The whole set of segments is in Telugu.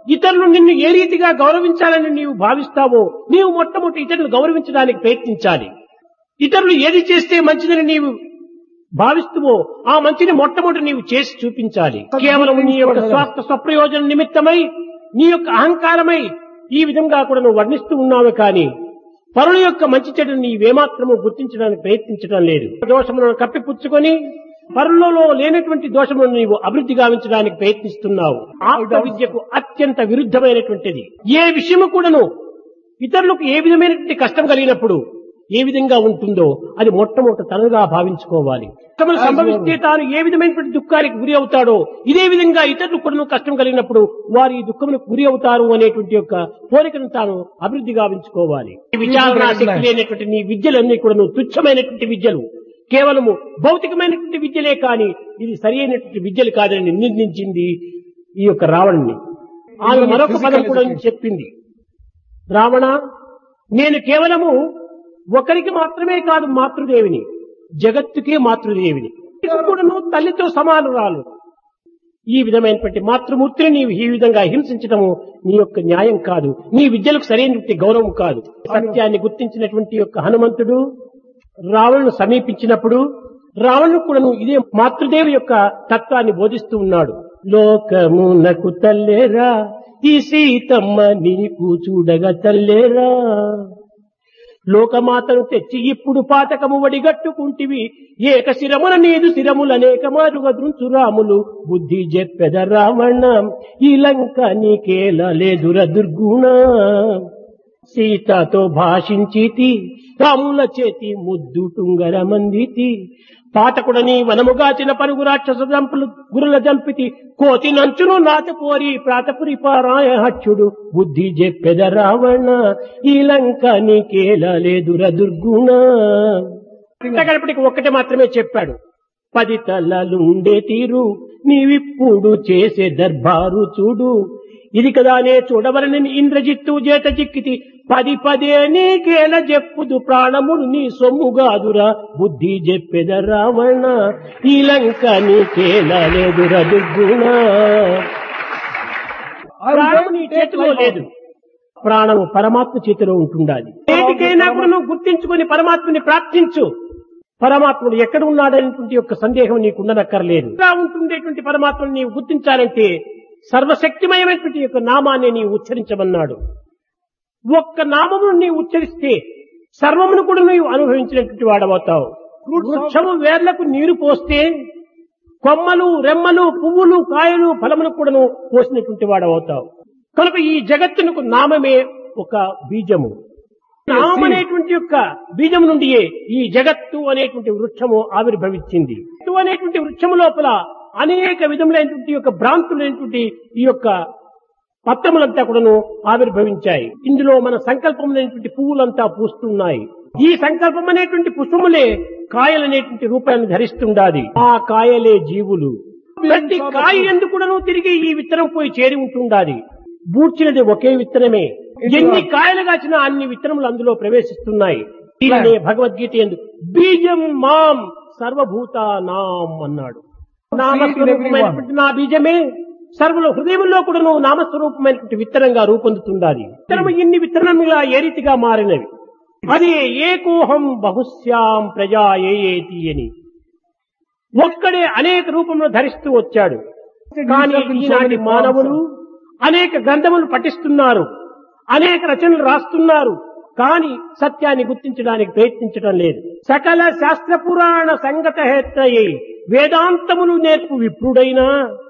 ఇతరులు నిన్ను ఏ రీతిగా గౌరవించాలని నీవు భావిస్తావో నీవు మొట్టమొదటి ఇతరులు గౌరవించడానికి ప్రయత్నించాలి ఇతరులు ఏది చేస్తే మంచిదని నీవు భావిస్తువో ఆ మంచిని మొట్టమొదటి నీవు చేసి చూపించాలి కేవలం నీ యొక్క స్వార్థ స్వప్రయోజన నిమిత్తమై నీ యొక్క అహంకారమై ఈ విధంగా కూడా నువ్వు వర్ణిస్తూ ఉన్నావు కానీ పరుల యొక్క మంచి చెడును నీవేమాత్రము గుర్తించడానికి ప్రయత్నించడం లేదు దోషములను కప్పిపుచ్చుకొని పరులలో లేనటువంటి దోషములను నీవు అభివృద్ధి గావించడానికి ప్రయత్నిస్తున్నావు ఆత్మ విద్యకు అత్యంత విరుద్ధమైనటువంటిది ఏ విషయము కూడాను ఇతరులకు ఏ విధమైనటువంటి కష్టం కలిగినప్పుడు ఏ విధంగా ఉంటుందో అది మొట్టమొదటి తనగా భావించుకోవాలి కష్టములు సంభవిస్తే తాను ఏ విధమైనటువంటి దుఃఖానికి గురి అవుతాడో ఇదే విధంగా ఇతరులు కూడా కష్టం కలిగినప్పుడు వారు ఈ దుఃఖములకు గురి అవుతారు అనేటువంటి యొక్క కోరికను తాను అభివృద్ధి గావించుకోవాలి ఈ విచారణ శక్తి లేనటువంటి నీ విద్యలన్నీ కూడా తుచ్చమైనటువంటి విద్యలు కేవలము భౌతికమైనటువంటి విద్యలే కాని ఇది సరి అయినటువంటి విద్యలు కాదని నిందించింది ఈ యొక్క రావణ్ణి ఆమె మరొక పదం కూడా చెప్పింది రావణ నేను కేవలము ఒకరికి మాత్రమే కాదు మాతృదేవిని జగత్తుకే మాతృదేవిని కూడాను తల్లితో సమానురాలు ఈ విధమైనటువంటి మాతృమూర్తిని నీవు ఈ విధంగా హింసించడము నీ యొక్క న్యాయం కాదు నీ విద్యలకు సరైనటువంటి గౌరవం కాదు సత్యాన్ని గుర్తించినటువంటి యొక్క హనుమంతుడు రావణను సమీపించినప్పుడు రావణుడు కూడాను ఇదే మాతృదేవి యొక్క తత్వాన్ని బోధిస్తూ ఉన్నాడు లోకమునకు తల్లేరా ఈ సీతమ్మ నీకు చూడగా తల్లేరా లోకమాతను తెచ్చి ఇప్పుడు పాతకము వడిగట్టుకుంటివి ఏక శిరముల నీదు శిరములనేక మారుగా దృంచురాములు బుద్ధి చెప్పెద రావణ ఈ లంక నీకేలా లేదుర దుర్గుణ సీతతో భాషించితి రాముల చేతి ముద్దు టుంగర మందితి పాతకుడని వనముగాచిన పరుగు రాక్షస జంపులు గురుల జంపితి కోతి నంచును నాతపోరి ప్రాతపురి పారాయ హచ్చుడు బుద్ధి చెప్పెద రావణ ఈ లంక నీకేలా లేదుర దుర్గుణ గడపటికి ఒక్కటే మాత్రమే చెప్పాడు పది తలలుండే తీరు నీవిప్పుడు చేసే దర్బారు చూడు ఇది కదానే చూడవలని ఇంద్రజిత్తు చేత చిక్కితి పది పదే నీకేల చెప్పుదు ప్రాణములు నీ సొమ్ముగాదురా బుద్ధి చెప్పెద రావణ ఈ లంక నీకేలా లేదురా దుర్గుణ ప్రాణము నీ చేతిలో లేదు ప్రాణము పరమాత్మ చేతిలో ఉంటుండాలి ఏటికైనా కూడా నువ్వు గుర్తించుకొని పరమాత్మని ప్రార్థించు పరమాత్ముడు ఎక్కడ ఉన్నాడనేటువంటి యొక్క సందేహం నీకు ఉండనక్కర్లేదు ఇలా ఉంటుండేటువంటి పరమాత్మను నీవు గుర్తించాలంటే సర్వశక్తిమయమైనటువంటి యొక్క నామాన్ని నీవు ఉచ్చరించమన్నాడు ఒక్క నామమును నీవు ఉచ్చరిస్తే సర్వమును కూడా నీవు అనుభవించినటువంటి వాడవుతావు వృక్షము వేర్లకు నీరు పోస్తే కొమ్మలు రెమ్మలు పువ్వులు కాయలు ఫలమును కూడాను పోసినటువంటి వాడవుతావు కనుక ఈ జగత్తునకు నామమే ఒక బీజము నామం అనేటువంటి యొక్క బీజం నుండియే ఈ జగత్తు అనేటువంటి వృక్షము ఆవిర్భవించింది జగత్తు అనేటువంటి వృక్షము లోపల అనేక విధములైనటువంటి యొక్క భ్రాంతులైనటువంటి ఈ యొక్క పత్రములంతా కూడాను ఆవిర్భవించాయి ఇందులో మన సంకల్పములైనటువంటి పువ్వులంతా పూస్తున్నాయి ఈ సంకల్పం అనేటువంటి పుష్పములే కాయలనేటువంటి రూపాన్ని ధరిస్తుండాలి ఆ కాయలే జీవులు ప్రతి కాయ ఎందుకు కూడాను తిరిగి ఈ విత్తనం పోయి చేరి ఉంటుండాలి బూడ్చినది ఒకే విత్తనమే ఎన్ని కాయలు కాచినా అన్ని విత్తనములు అందులో ప్రవేశిస్తున్నాయి దీనినే భగవద్గీత ఎందు బీజం మాం సర్వభూతానాం అన్నాడు నామస్వరూపమైనటువంటి నా బీజమే సర్వుల హృదయంలో కూడా నువ్వు నామస్వరూపమైనటువంటి విత్తనంగా రూపొందుతుండాలి విత్తనము ఇన్ని విత్తనముగా ఏ రీతిగా మారినవి అది ఏకోహం బహుశ్యాం ప్రజా ఏతి అని ఒక్కడే అనేక రూపంలో ధరిస్తూ వచ్చాడు కానీ ఈనాటి మానవులు అనేక గ్రంథములు పఠిస్తున్నారు అనేక రచనలు రాస్తున్నారు కానీ సత్యాన్ని గుర్తించడానికి ప్రయత్నించడం లేదు సకల శాస్త్ర పురాణ సంగత హేత్తయే వేదాంతములు నేర్పు విప్రుడైనా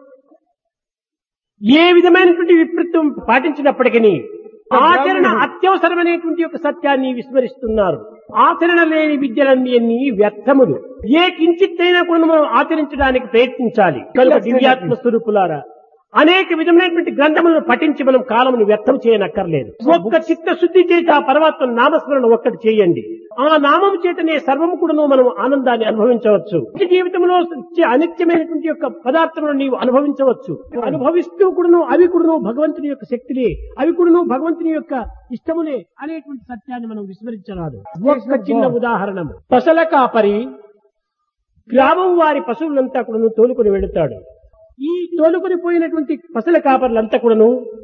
ఏ విధమైనటువంటి విపరీతం పాటించినప్పటికీ ఆచరణ అత్యవసరమైనటువంటి యొక్క సత్యాన్ని విస్మరిస్తున్నారు ఆచరణ లేని విద్యలన్నీ వ్యర్థములు ఏ కించిత్తైనా కూడా మనం ఆచరించడానికి ప్రయత్నించాలి కనుక దివ్యాత్మ స్వరూపులారా అనేక విధమైనటువంటి గ్రంథములను పఠించి మనం కాలమును వ్యర్థం చేయనక్కర్లేదు ఒక్క చిత్తశుద్ధి చేత ఆ పరమాత్మ నామస్మరణ ఒక్కటి చేయండి ఆ నామము చేతనే సర్వము కూడాను మనం ఆనందాన్ని అనుభవించవచ్చు నిత్య జీవితంలో వచ్చే అనిత్యమైనటువంటి యొక్క పదార్థములను నీవు అనుభవించవచ్చు అనుభవిస్తూ కూడాను అవి కూడాను భగవంతుని యొక్క శక్తిలే అవి కూడాను భగవంతుని యొక్క ఇష్టములే అనేటువంటి సత్యాన్ని మనం విస్మరించరాదు ఒక్క చిన్న ఉదాహరణము పసల కాపరి గ్రామం వారి పశువులంతా కూడాను తోలుకొని వెళుతాడు ఈ తోలుకొని పోయినటువంటి పసల కాపర్లంతా కూడాను